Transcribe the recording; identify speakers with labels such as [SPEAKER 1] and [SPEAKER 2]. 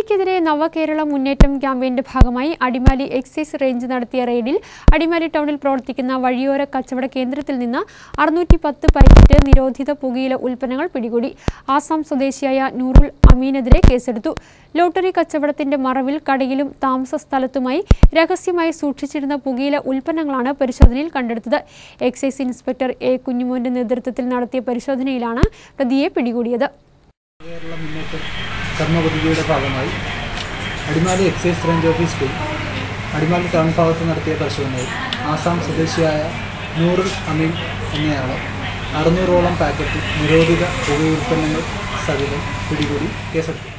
[SPEAKER 1] ലഹരിക്കെതിരെ നവകേരള മുന്നേറ്റം ക്യാമ്പയിന്റെ ഭാഗമായി അടിമാലി എക്സൈസ് റേഞ്ച് നടത്തിയ റെയ്ഡിൽ അടിമാലി ടൗണിൽ പ്രവർത്തിക്കുന്ന വഴിയോര കച്ചവട കേന്ദ്രത്തിൽ നിന്ന് അറുന്നൂറ്റി പത്ത് പാക്കറ്റ് നിരോധിത പുകയില ഉൽപ്പന്നങ്ങൾ പിടികൂടി ആസാം സ്വദേശിയായ നൂറുൽ അമീനെതിരെ കേസെടുത്തു ലോട്ടറി കച്ചവടത്തിന്റെ മറവിൽ കടയിലും താമസ സ്ഥലത്തുമായി രഹസ്യമായി സൂക്ഷിച്ചിരുന്ന പുകയില ഉൽപ്പന്നങ്ങളാണ് പരിശോധനയിൽ കണ്ടെടുത്തത് എക്സൈസ് ഇൻസ്പെക്ടർ എ കുഞ്ഞുമോന്റെ നേതൃത്വത്തിൽ നടത്തിയ പരിശോധനയിലാണ് പ്രതിയെ പിടികൂടിയത്
[SPEAKER 2] കേരള മുന്നേറ്റം കർമ്മപദ്ധതിയുടെ ഭാഗമായി Adimali excise range office team Adimali town ഭാഗത്ത് നടത്തിയ പരിശോധനയിൽ ആസാം സ്വദേശിയായ നൂറുൽ അമീൻ എന്നയാളെ അറുന്നൂറോളം പാക്കറ്റ് നിരോധിത പുക ഉൽപ്പന്നങ്ങൾ സഹിതം പിടികൂടി കേസെടുത്തു